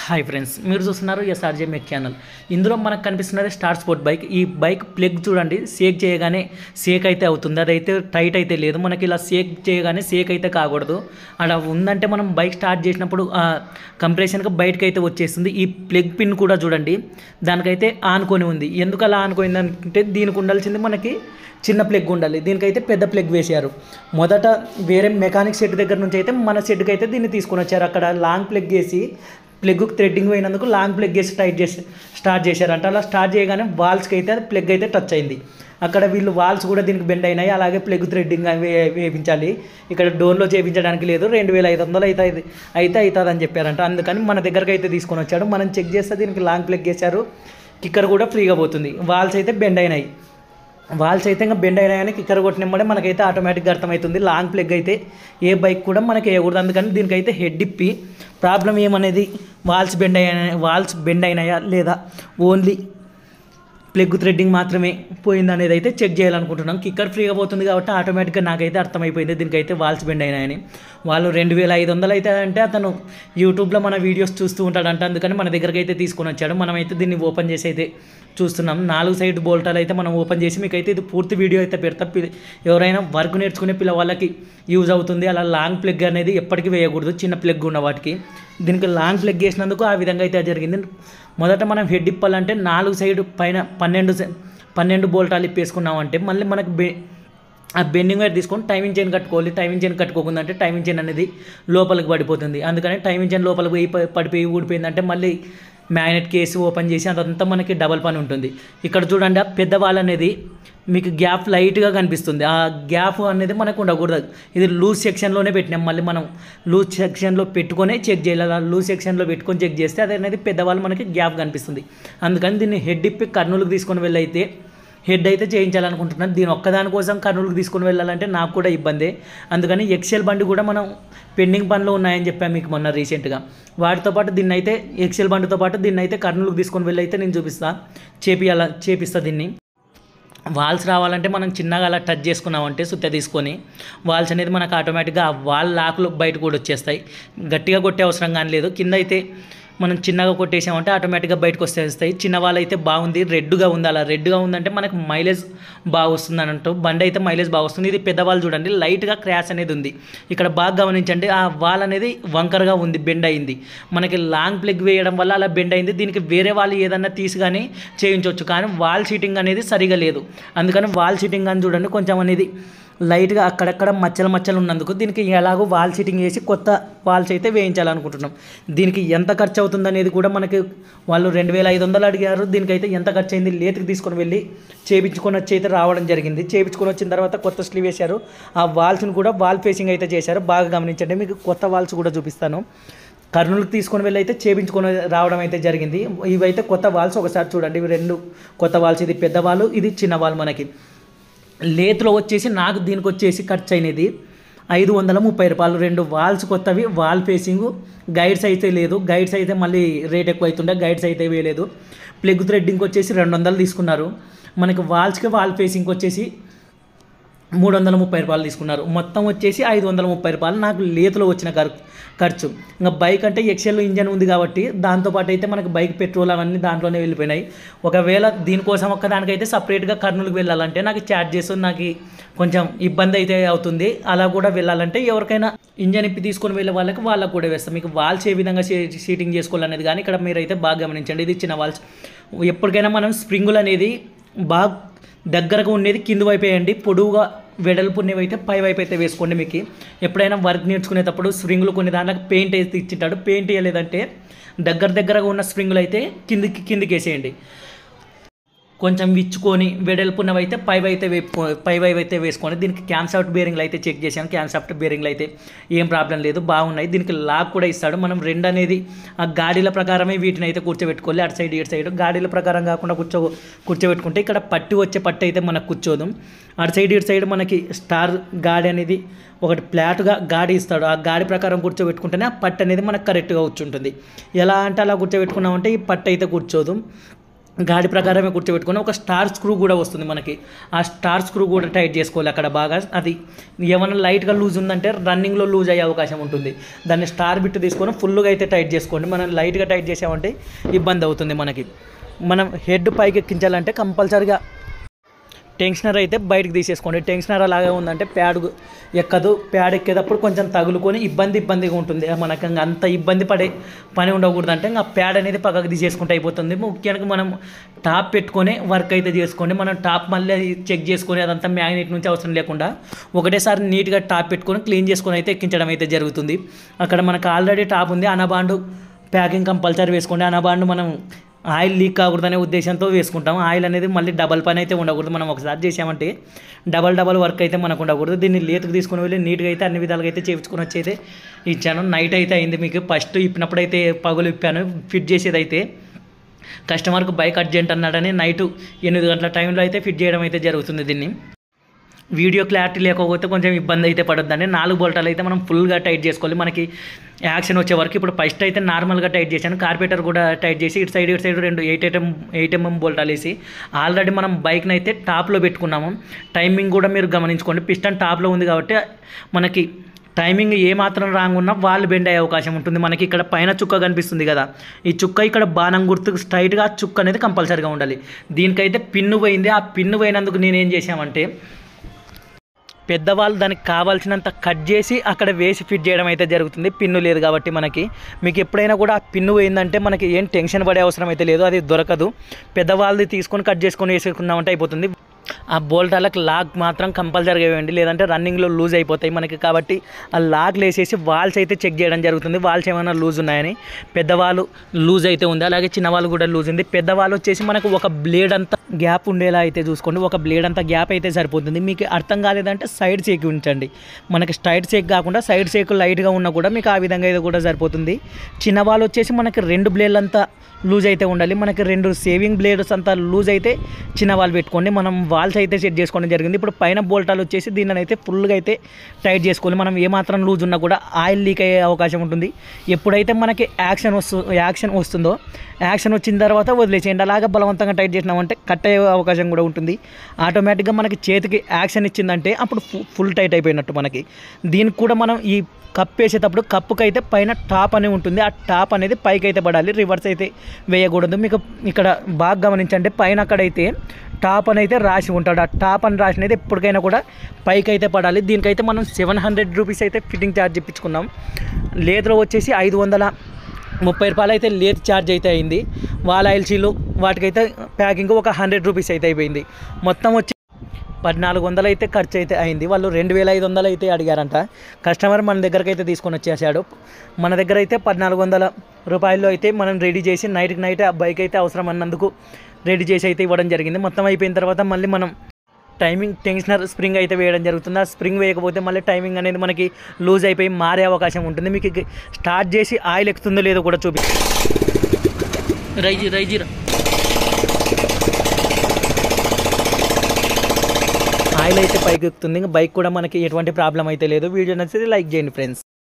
hi friends మీరు చూస్తున్నారు SRJ మెక్ channel ఇందులో మనకు కనిపిస్తున్నది స్టార్ స్పోర్ట్ బైక్ ఈ బైక్ ప్లగ్ చూడండి సేక్ చేయగానే సేక్ అయితే అవుతుంది అదైతే టైట్ అయితే లేదు మనకి ఇలా సేక్ చేయగానే సేక్ అయితే కాకూడదు అలా ఉందంటే మనం బైక్ స్టార్ట్ చేసినప్పుడు కంప్రెషన్గా బయటకు అయితే వచ్చేస్తుంది ఈ ప్లగ్ పిన్ కూడా చూడండి దానికైతే ఆనుకొని ఉంది ఎందుకు అలా ఆనుకుంది అంటే దీనికి ఉండాల్సింది మనకి చిన్న ప్లగ్ ఉండాలి దీనికైతే పెద్ద ప్లగ్ వేశారు మొదట వేరే మెకానిక్ సెట్ దగ్గర నుంచి అయితే మన సెట్కి అయితే దీన్ని తీసుకొని వచ్చారు అక్కడ లాంగ్ ప్లగ్ వేసి ప్లగ్ థ్రెడ్డింగ్ పోయినందుకు లాంగ్ ప్లగ్ వేసి టైట్ చేసి స్టార్ట్ చేశారంట అలా స్టార్ట్ చేయగానే వాల్స్కి అయితే అది ప్లగ్ అయితే టచ్ అయింది అక్కడ వీళ్ళు వాల్స్ కూడా దీనికి బెండ్ అయినాయి అలాగే ప్లగ్ థ్రెడ్డింగ్ వే వేయించాలి ఇక్కడ డోన్లో చేయించడానికి లేదు రెండు వేల ఐదు వందలు అయితే అయితే అయితే అవుతుంది అని చెప్పారంట అందుకని మన దగ్గరకు అయితే తీసుకొని వచ్చాడు మనం చెక్ చేస్తే దీనికి లాంగ్ ప్లగ్ వేశారు కిక్కర్ కూడా ఫ్రీగా పోతుంది వాల్స్ అయితే బెండ్ అయినాయి వాల్స్ అయితే ఇంకా బెండ్ అయినా కానీ కిక్కర్ కొట్టినమ్మడే మనకైతే ఆటోమేటిక్గా అర్థమవుతుంది లాంగ్ ప్లగ్ అయితే ఏ బైక్ కూడా మనకి వేయకూడదు అందుకని దీనికైతే హెడ్ ఇప్పి ప్రాబ్లం ఏమనేది వాల్స్ బెండ్ అయినా వాల్స్ బెండ్ అయినాయా లేదా ఓన్లీ ప్లగ్ థ్రెడ్డింగ్ మాత్రమే పోయింది అనేది అయితే చెక్ చేయాలనుకుంటున్నాం కిక్కర్ ఫ్రీగా పోతుంది కాబట్టి ఆటోమేటిక్గా నాకైతే అర్థమైపోయింది దీనికైతే వాల్స్ బెండ్ అయినాయని వాళ్ళు రెండు వేల ఐదు వందలు అయితే అంటే అతను యూట్యూబ్లో మన వీడియోస్ చూస్తూ ఉంటాడంట అందుకని మన దగ్గరికి అయితే తీసుకొని వచ్చాడు మనమైతే దీన్ని ఓపెన్ చేసి అయితే చూస్తున్నాం నాలుగు సైడ్ బోల్టాలు అయితే మనం ఓపెన్ చేసి మీకు అయితే ఇది పూర్తి వీడియో అయితే పెడతా పి- ఎవరైనా వర్క్ నేర్చుకునే పిల్ల వాళ్ళకి యూజ్ అవుతుంది అలా లాంగ్ ప్లగ్ అనేది ఎప్పటికీ వేయకూడదు చిన్న ప్లగ్ ఉన్న వాటికి దీనికి లాంగ్ ప్లగ్ వేసినందుకు ఆ విధంగా అయితే జరిగింది మొదట మనం హెడ్ ఇప్పాలంటే నాలుగు సైడ్ పైన పన్నెండు సై- పన్నెండు బోల్టాలు ఇప్పేసుకున్నామంటే మళ్ళీ మనకు బె ఆ బెండింగ్ వైర్ తీసుకొని టైమింగ్ చైన్ కట్టుకోవాలి టైమింగ్ చైన్ కట్టుకోకుండా అంటే టైమింగ్ చైన్ అనేది లోపలికి పడిపోతుంది అందుకని టైమింగ్ చైన్ లోపలికి పోయి ప- పడిపోయి ఊడిపోయిందంటే మళ్ళీ మ్యాగ్నెట్ కేసు ఓపెన్ చేసి అదంతా మనకి డబల్ పని ఉంటుంది ఇక్కడ చూడండి ఆ పెద్ద వాల్ అనేది మీకు గ్యాప్ లైట్గా కనిపిస్తుంది ఆ గ్యాప్ అనేది మనకు ఉండకూడదు ఇది లూజ్ సెక్షన్లోనే పెట్టినాం మళ్ళీ మనం లూజ్ సెక్షన్లో పెట్టుకొని చెక్ చేయాలి ఆ లూజ్ సెక్షన్లో పెట్టుకొని చెక్ చేస్తే అది అనేది పెద్దవాళ్ళు మనకి గ్యాప్ కనిపిస్తుంది అందుకని దీన్ని హెడ్ ఇప్పి కర్నూలుకి తీసుకొని వెళ్ళైతే హెడ్ అయితే చేయించాలనుకుంటున్నాను దీని ఒక్కదాని కోసం కర్నూలుకి తీసుకొని వెళ్ళాలంటే నాకు కూడా ఇబ్బందే అందుకని ఎక్సెల్ బండి కూడా మనం పెండింగ్ పనులు ఉన్నాయని చెప్పాను మీకు మొన్న రీసెంట్గా వాటితో పాటు దీన్ని అయితే ఎక్సెల్ బండితో పాటు దీన్ని అయితే కర్నూలుకి తీసుకొని వెళ్ళి అయితే నేను చూపిస్తా చేపియాల చేపిస్తా దీన్ని వాల్స్ రావాలంటే మనం చిన్నగా అలా టచ్ చేసుకున్నామంటే సుత్త తీసుకొని వాల్స్ అనేది మనకు ఆటోమేటిక్గా ఆ వాల్ లాకులు బయట కూడా వచ్చేస్తాయి గట్టిగా కొట్టే అవసరం కానీ లేదు కింద అయితే మనం చిన్నగా కొట్టేసామంటే ఆటోమేటిక్గా బయటకు వచ్చేస్తాయి చిన్న వాళ్ళు అయితే బాగుంది రెడ్గా ఉంది అలా రెడ్గా ఉందంటే మనకు మైలేజ్ బాగా వస్తుంది అని అంటూ బండి అయితే మైలేజ్ బాగా వస్తుంది ఇది పెద్దవాళ్ళు చూడండి లైట్గా క్రాష్ అనేది ఉంది ఇక్కడ బాగా గమనించండి ఆ వాల్ అనేది వంకరగా ఉంది బెండ్ అయింది మనకి లాంగ్ ప్లగ్ వేయడం వల్ల అలా బెండ్ అయింది దీనికి వేరే వాళ్ళు ఏదన్నా తీసి కానీ చేయించవచ్చు కానీ వాల్ సీటింగ్ అనేది సరిగా లేదు అందుకని వాల్ సీటింగ్ అని చూడండి కొంచెం అనేది లైట్గా అక్కడక్కడ మచ్చలు మచ్చలు ఉన్నందుకు దీనికి ఎలాగో వాల్ సీటింగ్ చేసి కొత్త వాల్స్ అయితే వేయించాలనుకుంటున్నాం దీనికి ఎంత ఖర్చు అవుతుంది అనేది కూడా మనకి వాళ్ళు రెండు వేల ఐదు వందలు అడిగారు దీనికైతే ఎంత ఖర్చు అయింది లేతికి తీసుకొని వెళ్ళి చేపించుకొని వచ్చి అయితే రావడం జరిగింది చేపించుకొని వచ్చిన తర్వాత కొత్త స్లీవ్ వేశారు ఆ వాల్స్ని కూడా వాల్ ఫేసింగ్ అయితే చేశారు బాగా గమనించండి మీకు కొత్త వాల్స్ కూడా చూపిస్తాను కర్నూలుకి తీసుకొని వెళ్ళి అయితే చేపించుకొని రావడం అయితే జరిగింది ఇవైతే కొత్త వాల్స్ ఒకసారి చూడండి ఇవి రెండు కొత్త వాల్స్ ఇది పెద్ద వాల్ ఇది చిన్న వాల్ మనకి లేత్లో వచ్చేసి నాకు దీనికి వచ్చేసి ఖర్చు అయినది ఐదు వందల ముప్పై రూపాయలు రెండు వాల్స్ కొత్తవి వాల్ ఫేసింగ్ గైడ్స్ అయితే లేదు గైడ్స్ అయితే మళ్ళీ రేట్ ఎక్కువ అవుతుండే గైడ్స్ అయితే వేయలేదు ప్లగ్ థ్రెడ్డింగ్ వచ్చేసి రెండు వందలు తీసుకున్నారు మనకి వాల్స్కి వాల్ ఫేసింగ్ వచ్చేసి మూడు వందల ముప్పై రూపాయలు తీసుకున్నారు మొత్తం వచ్చేసి ఐదు వందల ముప్పై రూపాయలు నాకు లేతులో వచ్చిన ఖర్ ఖర్చు ఇంకా బైక్ అంటే ఎక్సెల్ ఇంజన్ ఉంది కాబట్టి దాంతోపాటు అయితే మనకి బైక్ పెట్రోల్ అవన్నీ దాంట్లోనే వెళ్ళిపోయినాయి ఒకవేళ దీనికోసం ఒక్కదానికైతే సపరేట్గా కర్నూలుకి వెళ్ళాలంటే నాకు ఛార్జెస్ నాకు కొంచెం ఇబ్బంది అయితే అవుతుంది అలా కూడా వెళ్ళాలంటే ఎవరికైనా ఇంజన్ ఇప్పి తీసుకొని వెళ్ళే వాళ్ళకి వాళ్ళకి కూడా వేస్తాం మీకు వాల్స్ ఏ విధంగా సీ- సీటింగ్ చేసుకోవాలనేది కానీ ఇక్కడ మీరైతే బాగా గమనించండి ఇది చిన్న వాల్స్ ఎప్పటికైనా మనం స్ప్రింగులు అనేది బాగా దగ్గరగా ఉండేది కింది వైపు వేయండి పొడవుగా వెడల్పు ఉన్నవి అయితే పై వైపు అయితే వేసుకోండి మీకు ఎప్పుడైనా వర్క్ నేర్చుకునేటప్పుడు స్ప్రింగులు కొన్ని దాంట్లో పెయింట్ వేసి ఇచ్చింటాడు పెయింట్ వేయలేదంటే దగ్గర దగ్గరగా ఉన్న స్ప్రింగులు అయితే కిందికి కిందికి వేసేయండి కొంచెం విచ్చుకొని వెడల్పున్నవి అయితే పై అయితే వేపుకో పై వైపు అయితే వేసుకోండి దీనికి క్యాన్సాఫ్ట్ బేరింగ్లు అయితే చెక్ చేశాను క్యాన్సాఫ్ట్ బేరింగ్లు అయితే ఏం ప్రాబ్లం లేదు బాగున్నాయి దీనికి లాక్ కూడా ఇస్తాడు మనం రెండు అనేది ఆ గాడీల ప్రకారమే వీటిని అయితే కూర్చోబెట్టుకోవాలి అటు సైడ్ ఇటు సైడ్ గాడీల ప్రకారం కాకుండా కూర్చో కూర్చోబెట్టుకుంటే ఇక్కడ పట్టి వచ్చే పట్టు అయితే మనకు కూర్చోదు అటు సైడ్ ఇటు సైడ్ మనకి స్టార్ గాడి అనేది ఒకటి ఫ్లాట్గా గాడి ఇస్తాడు ఆ గాడి ప్రకారం కూర్చోబెట్టుకుంటేనే ఆ పట్టు అనేది మనకు కరెక్ట్గా కూర్చుంటుంది ఎలా అంటే అలా కూర్చోబెట్టుకున్నామంటే ఈ పట్టు అయితే కూర్చోదు గాడి ప్రకారమే కూర్చోబెట్టుకొని ఒక స్టార్ స్క్రూ కూడా వస్తుంది మనకి ఆ స్టార్ స్క్రూ కూడా టైట్ చేసుకోవాలి అక్కడ బాగా అది ఏమైనా లైట్గా లూజ్ ఉందంటే రన్నింగ్లో లూజ్ అయ్యే అవకాశం ఉంటుంది దాన్ని స్టార్ బిట్ తీసుకొని ఫుల్గా అయితే టైట్ చేసుకోండి మనం లైట్గా టైట్ చేసామంటే ఇబ్బంది అవుతుంది మనకి మనం హెడ్ పైకి ఎక్కించాలంటే కంపల్సరిగా టెన్షనర్ అయితే బయటకు తీసేసుకోండి టెన్షనర్ అలాగే ఉందంటే ప్యాడ్ ఎక్కదు ప్యాడ్ ఎక్కేటప్పుడు కొంచెం తగులుకొని ఇబ్బంది ఇబ్బందిగా ఉంటుంది మనకు ఇంకా అంత ఇబ్బంది పడే పని ఉండకూడదు అంటే ఇంకా ప్యాడ్ అనేది పక్కకు తీసేసుకుంటే అయిపోతుంది ముఖ్యంగా మనం టాప్ పెట్టుకొని వర్క్ అయితే చేసుకోండి మనం టాప్ మళ్ళీ చెక్ చేసుకొని అదంతా మ్యాగ్నెట్ నుంచి అవసరం లేకుండా ఒకటేసారి నీట్గా టాప్ పెట్టుకొని క్లీన్ చేసుకొని అయితే ఎక్కించడం అయితే జరుగుతుంది అక్కడ మనకు ఆల్రెడీ టాప్ ఉంది అనబాండు ప్యాకింగ్ కంపల్సరీ వేసుకోండి అనబాండు మనం ఆయిల్ లీక్ కాకూడదనే ఉద్దేశంతో వేసుకుంటాం ఆయిల్ అనేది మళ్ళీ డబల్ పని అయితే ఉండకూడదు మనం ఒకసారి చేసామంటే డబల్ డబల్ వర్క్ అయితే మనకు ఉండకూడదు దీన్ని లేతకు తీసుకుని వెళ్ళి నీట్గా అయితే అన్ని విధాలుగా అయితే చేయించుకొని వచ్చి అయితే ఇచ్చాను నైట్ అయితే అయింది మీకు ఫస్ట్ ఇప్పినప్పుడు అయితే పగులు ఇప్పాను ఫిట్ చేసేది అయితే కస్టమర్కు బైక్ అర్జెంట్ అన్నాడని నైట్ ఎనిమిది గంటల టైంలో అయితే ఫిట్ చేయడం అయితే జరుగుతుంది దీన్ని వీడియో క్లారిటీ లేకపోతే కొంచెం ఇబ్బంది అయితే పడుతుందండి నాలుగు బోల్టాలు అయితే మనం ఫుల్గా టైట్ చేసుకోవాలి మనకి యాక్షన్ వచ్చే వరకు ఇప్పుడు ఫస్ట్ అయితే నార్మల్గా టైట్ చేశాను కార్పేటర్ కూడా టైట్ చేసి ఇటు సైడ్ ఇటు సైడ్ రెండు ఎయిట్ ఐటమ్ ఎయిట్ ఎంఎం బోల్టాలు వేసి ఆల్రెడీ మనం బైక్ని అయితే టాప్లో పెట్టుకున్నాము టైమింగ్ కూడా మీరు గమనించుకోండి పిస్టన్ టాప్లో ఉంది కాబట్టి మనకి టైమింగ్ ఏ మాత్రం రాంగ్ ఉన్నా వాళ్ళు బెండ్ అయ్యే అవకాశం ఉంటుంది మనకి ఇక్కడ పైన చుక్క కనిపిస్తుంది కదా ఈ చుక్క ఇక్కడ బాణం గుర్తుకు స్ట్రైట్గా ఆ చుక్క అనేది కంపల్సరీగా ఉండాలి దీనికైతే పిన్ను పోయింది ఆ పిన్ను పోయినందుకు నేనేం చేశామంటే పెద్దవాళ్ళు దానికి కావాల్సినంత కట్ చేసి అక్కడ వేసి ఫిట్ చేయడం అయితే జరుగుతుంది పిన్ను లేదు కాబట్టి మనకి మీకు ఎప్పుడైనా కూడా ఆ పిన్ను పోయిందంటే మనకి ఏం టెన్షన్ పడే అవసరం అయితే లేదు అది దొరకదు పెద్దవాళ్ళది తీసుకొని కట్ చేసుకొని వేసుకున్నామంటే అయిపోతుంది ఆ బోల్టాలకు లాక్ మాత్రం కంపల్సరీగా వేయండి లేదంటే రన్నింగ్లో లూజ్ అయిపోతాయి మనకి కాబట్టి ఆ లాక్లు వేసేసి వాల్స్ అయితే చెక్ చేయడం జరుగుతుంది వాల్స్ ఏమైనా లూజ్ ఉన్నాయని పెద్దవాళ్ళు లూజ్ అయితే ఉంది అలాగే చిన్నవాళ్ళు కూడా లూజ్ ఉంది పెద్దవాళ్ళు వచ్చేసి మనకు ఒక బ్లేడ్ అంతా గ్యాప్ ఉండేలా అయితే చూసుకోండి ఒక బ్లేడ్ అంతా గ్యాప్ అయితే సరిపోతుంది మీకు అర్థం కాలేదంటే సైడ్ సేక్ ఉంచండి మనకి స్ట్రైట్ సేక్ కాకుండా సైడ్ సేక్ లైట్గా ఉన్నా కూడా మీకు ఆ విధంగా అయితే కూడా సరిపోతుంది చిన్నవాళ్ళు వచ్చేసి మనకి రెండు బ్లేడ్లు అంతా లూజ్ అయితే ఉండాలి మనకి రెండు సేవింగ్ బ్లేడ్స్ అంతా లూజ్ అయితే చిన్న వాళ్ళు పెట్టుకోండి మనం వాల్స్ అయితే సెట్ చేసుకోవడం జరిగింది ఇప్పుడు పైన బోల్టాలు వచ్చేసి దీనిని అయితే ఫుల్గా అయితే టైట్ చేసుకోవాలి మనం ఏమాత్రం లూజ్ ఉన్నా కూడా ఆయిల్ లీక్ అయ్యే అవకాశం ఉంటుంది ఎప్పుడైతే మనకి యాక్షన్ వస్తు యాక్షన్ వస్తుందో యాక్షన్ వచ్చిన తర్వాత వదిలేసేయండి అలాగా బలవంతంగా టైట్ చేసినామంటే కట్ అయ్యే అవకాశం కూడా ఉంటుంది ఆటోమేటిక్గా మనకి చేతికి యాక్షన్ ఇచ్చిందంటే అప్పుడు ఫుల్ టైట్ అయిపోయినట్టు మనకి దీనికి కూడా మనం ఈ కప్ వేసేటప్పుడు కప్పుకి అయితే పైన టాప్ అని ఉంటుంది ఆ టాప్ అనేది పైకి అయితే పడాలి రివర్స్ అయితే వేయకూడదు మీకు ఇక్కడ బాగా గమనించండి పైన అక్కడైతే టాప్ అని అయితే రాసి ఉంటాడు ఆ టాప్ అని రాసినది ఎప్పటికైనా కూడా పైకి అయితే పడాలి దీనికైతే మనం సెవెన్ హండ్రెడ్ రూపీస్ అయితే ఫిట్టింగ్ ఛార్జ్ ఇప్పించుకున్నాం లేదులో వచ్చేసి ఐదు వందల ముప్పై రూపాయలు అయితే లేత్ ఛార్జ్ అయితే అయింది వాళ్ళ ఎల్సీలు వాటికైతే ప్యాకింగ్ ఒక హండ్రెడ్ రూపీస్ అయితే అయిపోయింది మొత్తం వచ్చి పద్నాలుగు వందలు అయితే ఖర్చు అయితే అయింది వాళ్ళు రెండు వేల ఐదు వందలు అయితే అడిగారంట కస్టమర్ మన దగ్గరకు అయితే తీసుకొని వచ్చేసాడు మన దగ్గర అయితే పద్నాలుగు వందల రూపాయల్లో అయితే మనం రెడీ చేసి నైట్కి నైట్ ఆ బైక్ అయితే అవసరం అన్నందుకు రెడీ చేసి అయితే ఇవ్వడం జరిగింది మొత్తం అయిపోయిన తర్వాత మళ్ళీ మనం టైమింగ్ టెన్షనర్ స్ప్రింగ్ అయితే వేయడం జరుగుతుంది ఆ స్ప్రింగ్ వేయకపోతే మళ్ళీ టైమింగ్ అనేది మనకి లూజ్ అయిపోయి మారే అవకాశం ఉంటుంది మీకు స్టార్ట్ చేసి ఆయిల్ ఎక్కుతుందో లేదో కూడా చూపి రైజీ రైజీ ఆయిల్ అయితే పైకి ఎక్కుతుంది ఇంకా బైక్ కూడా మనకి ఎటువంటి ప్రాబ్లం అయితే లేదు వీడియో నచ్చితే లైక్ చేయండి ఫ్రెండ్స్